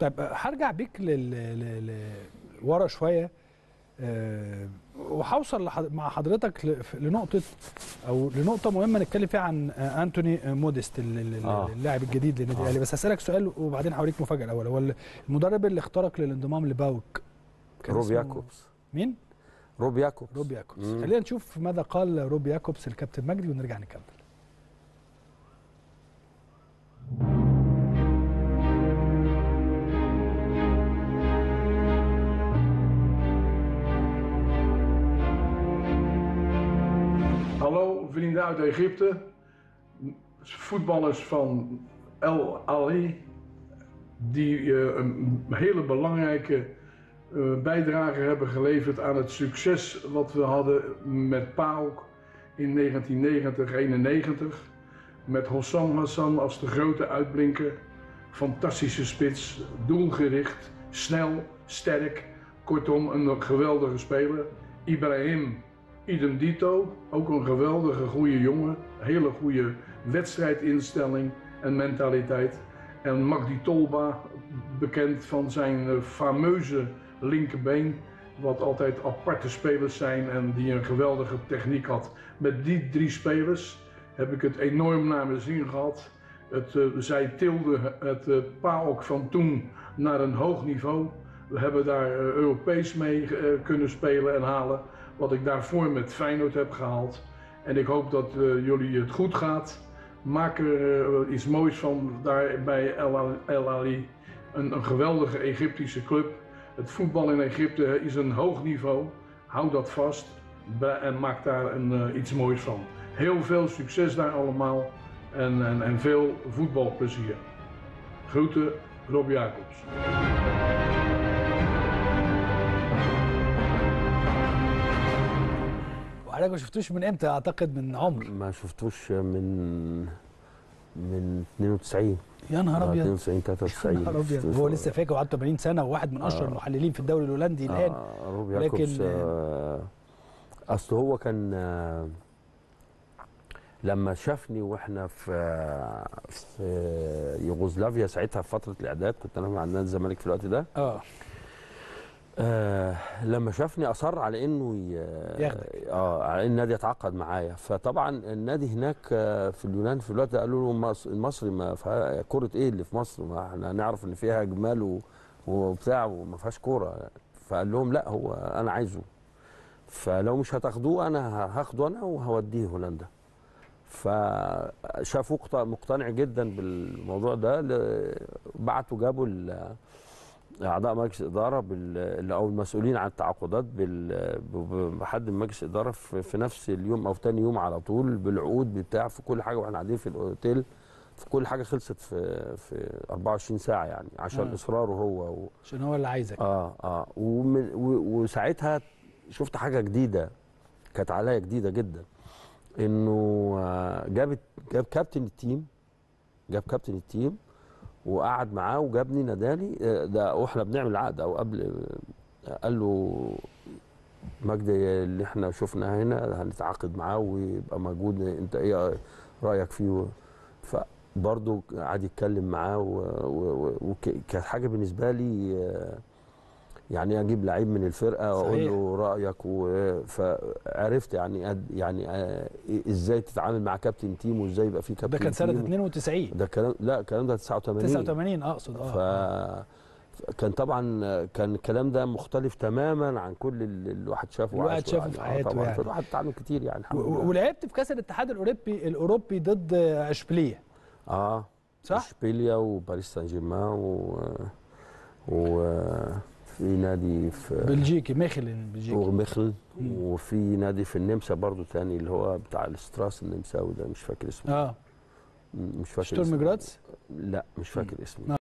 طيب هرجع بيك لل... ل... ل... ورا شويه أه... وهوصل لحض... مع حضرتك ل... لنقطه او لنقطه مهمه نتكلم فيها عن انتوني موديست ال- آه. اللاعب الجديد للنادي آه. الاهلي بس هسالك سؤال وبعدين هوريك مفاجاه الاول هو المدرب اللي اختارك للانضمام لباوك كان روب اسمه ياكوبس مين؟ روب ياكوبس روب ياكوبس مم. خلينا نشوف ماذا قال روب ياكوبس الكابتن مجدي ونرجع نكمل Hallo vrienden uit Egypte, voetballers van El Ali, die eh, een hele belangrijke eh, bijdrage hebben geleverd aan het succes wat we hadden met PAOK in 1990-91. Met Hossam Hassan als de grote uitblinker. Fantastische spits, doelgericht, snel, sterk. Kortom, een geweldige speler. Ibrahim Idem dito, ook een geweldige goede jongen. Hele goede wedstrijdinstelling en mentaliteit. En Magdi Tolba, bekend van zijn eh, fameuze linkerbeen. Wat altijd aparte spelers zijn en die een geweldige techniek had. Met die drie spelers heb ik het enorm naar mijn zin gehad. Het, eh, zij tilden het eh, PAOK van toen naar een hoog niveau. We hebben daar eh, Europees mee eh, kunnen spelen en halen. Wat ik daarvoor met Feyenoord heb gehaald. En ik hoop dat eh, jullie het goed gaat. Maak er eh, iets moois van daar bij El, Al- El Ali. Een, een geweldige Egyptische club. Het voetbal in Egypte is een hoog niveau. Hou dat vast Bre- en maak daar een, eh, iets moois van. Heel veel succes daar allemaal en, en, en veel voetbalplezier. Groeten, Rob Jacobs. وحضرتك ما شفتوش من امتى اعتقد من عمر ما شفتوش من من 92 يا نهار آه، ابيض 92 يا 93 نهار ابيض هو لسه فاكر وعنده 80 سنه وواحد من اشهر آه. المحللين في الدوري الهولندي الان آه روب ولكن- ياكوبس آه اصل هو كان آه لما شافني واحنا في في يوغوسلافيا ساعتها في فتره الاعداد كنت انا مع نادي الزمالك في الوقت ده اه آه لما شافني اصر على انه ي- ياخدك. اه على ان النادي يتعاقد معايا فطبعا النادي هناك آه، في اليونان في الوقت ده قالوا له مصر المصري ما فيها كره ايه اللي في مصر ما احنا نعرف ان فيها جمال و- وبتاع وما فيهاش كوره فقال لهم لا هو انا عايزه فلو مش هتاخدوه انا هاخده انا وهوديه هولندا فشافوه اقت- مقتنع جدا بالموضوع ده ل- بعتوا جابوا ال- اعضاء مجلس اداره بال او المسؤولين عن التعاقدات بال- ب- بحد من مجلس اداره في, في نفس اليوم او تاني يوم على طول بالعقود بتاع في كل حاجه واحنا قاعدين في الاوتيل في كل حاجه خلصت في في 24 ساعه يعني عشان آه. اصراره هو و عشان هو اللي عايزك اه اه ومن و- وساعتها شفت حاجه جديده كانت عليا جديده جدا انه آه، جابت جاب كابتن التيم جاب كابتن التيم وقعد معاه وجابني ناداني آه، ده واحنا بنعمل العقد او قبل آه، قال له مجدي اللي احنا شفناه هنا هنتعاقد معاه ويبقى موجود انت ايه رايك فيه فبرضه قعد يتكلم معاه وكانت حاجه بالنسبه لي آه، يعني اجيب لعيب من الفرقه واقول صحيح. له رايك و- فعرفت يعني قد- يعني آه، ازاي تتعامل مع كابتن تيم وازاي يبقى في كابتن ده كان سنه تيم. 92 ده كلام لا الكلام ده 89 89 اقصد ف اه كان طبعا كان الكلام ده مختلف تماما عن كل اللي الواحد شافه الواحد وعاشه شافه يعني. في آه حياته طبعا يعني. فالواحد اتعلم كتير يعني و- الحمد و- لله ولعبت في كاس الاتحاد الاوروبي الاوروبي ضد اشبيليه اه صح؟ اشبيليا وباريس سان جيرمان و وفي نادي في بلجيكي ميخلن بلجيكي ومخل مم. وفي نادي في النمسا برضو تاني اللي هو بتاع الاستراس النمساوي ده مش فاكر اسمه اه مش فاكر شتورم اسمه. جراتس لا مش فاكر اسمه